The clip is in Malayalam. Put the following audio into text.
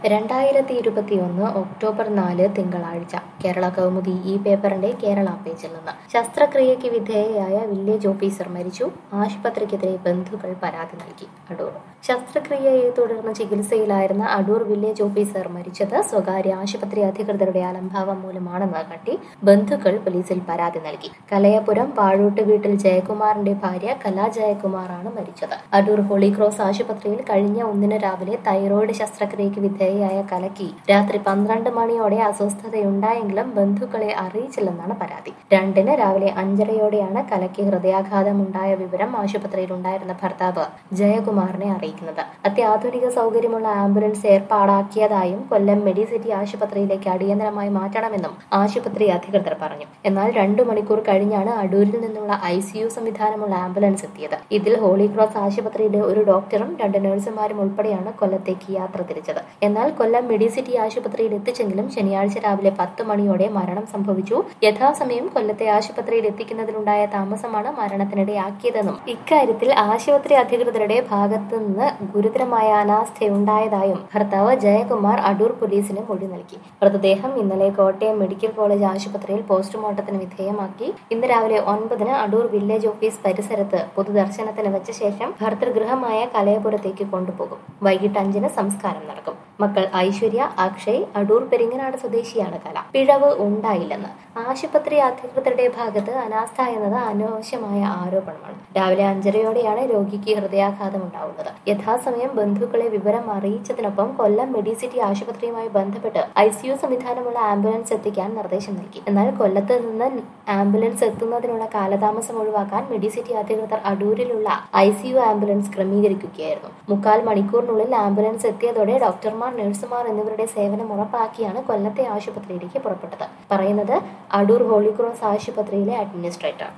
രണ്ടായിരത്തി ഇരുപത്തിയൊന്ന് ഒക്ടോബർ നാല് തിങ്കളാഴ്ച കേരള കൗമുദി ഈ പേപ്പറിന്റെ കേരള പേജിൽ നിന്ന് ശസ്ത്രക്രിയയ്ക്ക് വിധേയയായ വില്ലേജ് ഓഫീസർ മരിച്ചു ആശുപത്രിക്കെതിരെ ബന്ധുക്കൾ പരാതി നൽകി അടൂർ ശസ്ത്രക്രിയയെ തുടർന്ന് ചികിത്സയിലായിരുന്ന അടൂർ വില്ലേജ് ഓഫീസർ മരിച്ചത് സ്വകാര്യ ആശുപത്രി അധികൃതരുടെ അലംഭാവം മൂലമാണെന്ന് കാട്ടി ബന്ധുക്കൾ പോലീസിൽ പരാതി നൽകി കലയപുരം പാഴൂട്ട് വീട്ടിൽ ജയകുമാറിന്റെ ഭാര്യ കലാ ജയകുമാറാണ് മരിച്ചത് അടൂർ ഹോളി ക്രോസ് ആശുപത്രിയിൽ കഴിഞ്ഞ ഒന്നിന് രാവിലെ തൈറോയിഡ് ശസ്ത്രക്രിയയ്ക്ക് വിധേയയായ കലയ്ക്ക് രാത്രി പന്ത്രണ്ട് മണിയോടെ അസ്വസ്ഥതയുണ്ടായെങ്കിലും ബന്ധുക്കളെ അറിയിച്ചില്ലെന്നാണ് പരാതി രണ്ടിന് രാവിലെ അഞ്ചരയോടെയാണ് കലയ്ക്ക് ഹൃദയാഘാതമുണ്ടായ വിവരം ആശുപത്രിയിൽ ഉണ്ടായിരുന്ന ഭർത്താവ് ജയകുമാറിനെ അറിയിക്കുന്നത് അത്യാധുനിക സൗകര്യമുള്ള ആംബുലൻസ് ഏർപ്പാടാക്കിയതായും കൊല്ലം മെഡിസിറ്റി ആശുപത്രിയിലേക്ക് അടിയന്തരമായി മാറ്റണമെന്നും ആശുപത്രി അധികൃതർ പറഞ്ഞു എന്നാൽ രണ്ടു മണിക്കൂർ കഴിഞ്ഞാണ് അടൂരിൽ നിന്നുള്ള ഐ സിയു സംവിധാനമുള്ള ആംബുലൻസ് എത്തിയത് ഇതിൽ ഹോളി ക്രോസ് ആശുപത്രിയിലെ ഒരു ഡോക്ടറും രണ്ട് നഴ്സുമാരും ഉൾപ്പെടെയാണ് കൊല്ലത്തേക്ക് യാത്ര തിരിച്ചത് എന്നാൽ കൊല്ലം മെഡിസിറ്റി ആശുപത്രിയിൽ എത്തിച്ചെങ്കിലും ശനിയാഴ്ച രാവിലെ പത്ത് മണിയോടെ മരണം സംഭവിച്ചു യഥാസമയം കൊല്ലത്തെ ആശുപത്രിയിൽ എത്തിക്കുന്നതിലുണ്ടായ താമസമാണ് മരണത്തിനിടയാക്കിയതെന്നും ഇക്കാര്യത്തിൽ ആശുപത്രി അധികൃതരുടെ ഭാഗത്തു നിന്ന് ഗുരുതരമായ അനാസ്ഥയുണ്ടായതായും ഭർത്താവ് ജയകുമാർ അടൂർ പോലീസിന് മൊഴി നൽകി മൃതദേഹം ഇന്നലെ കോട്ടയം മെഡിക്കൽ കോളേജ് ആശുപത്രിയിൽ പോസ്റ്റ്മോർട്ടത്തിന് വിധേയമാക്കി ഇന്ന് രാവിലെ ഒൻപതിന് അടൂർ വില്ലേജ് ഓഫീസ് പരിസരത്ത് പൊതുദർശനത്തിന് വെച്ച ശേഷം ഭർതൃഗൃഹമായ കലയപുരത്തേക്ക് കൊണ്ടുപോകും വൈകിട്ട് അഞ്ചിന് സംസ്കാരം നടക്കും മക്കൾ ഐശ്വര്യ അക്ഷയ് അടൂർ പെരിങ്ങനാട് സ്വദേശിയാണ് കല പിഴവ് ഉണ്ടായില്ലെന്ന് ആശുപത്രി അധികൃതരുടെ ഭാഗത്ത് അനാസ്ഥ എന്നത് അനാവശ്യമായ ആരോപണമാണ് രാവിലെ അഞ്ചരയോടെയാണ് രോഗിക്ക് ഹൃദയാഘാതം ഉണ്ടാവുന്നത് യഥാസമയം ബന്ധുക്കളെ വിവരം അറിയിച്ചതിനൊപ്പം കൊല്ലം മെഡിസിറ്റി ആശുപത്രിയുമായി ബന്ധപ്പെട്ട് ഐ സിയു സംവിധാനമുള്ള ആംബുലൻസ് എത്തിക്കാൻ നിർദ്ദേശം നൽകി എന്നാൽ കൊല്ലത്ത് നിന്ന് ആംബുലൻസ് എത്തുന്നതിനുള്ള കാലതാമസം ഒഴിവാക്കാൻ മെഡിസിറ്റി അധികൃതർ അടൂരിലുള്ള ഐ സിയു ആംബുലൻസ് ക്രമീകരിക്കുകയായിരുന്നു മുക്കാൽ മണിക്കൂറിനുള്ളിൽ ആംബുലൻസ് എത്തിയതോടെ ഡോക്ടർമാർ നഴ്സുമാർ എന്നിവരുടെ സേവനം ഉറപ്പാക്കിയാണ് കൊല്ലത്തെ ആശുപത്രിയിലേക്ക് പുറപ്പെട്ടത് പറയുന്നത് അടൂർ ഹോളി ക്രോസ് ആശുപത്രിയിലെ അഡ്മിനിസ്ട്രേറ്റർ